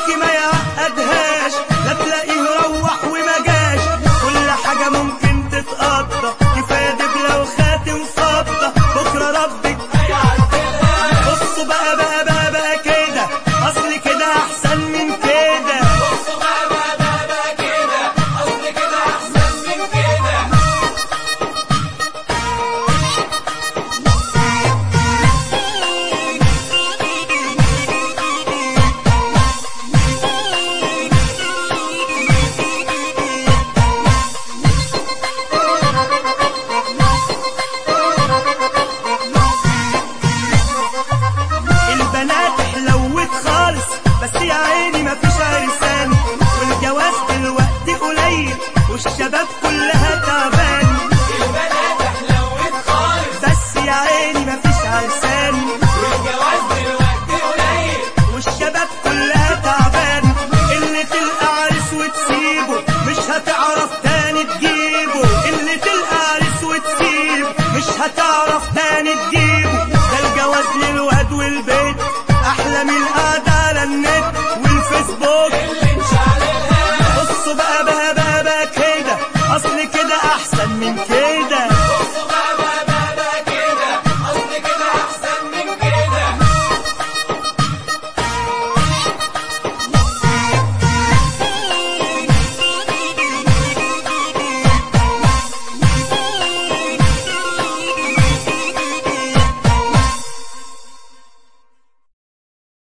يجي ما يعقدهاش لا تلاقيه روح وما جاش كل حاجة ممكن تتقضى كفاية دبلة وخاتم فضة بكرة ربك بصوا بقى بقى بقى بقى كده اصل كده احسن من كده البنات حلوت خالص بس يا عيني مفيش عرسان والجواز دلوقتي قليل والشباب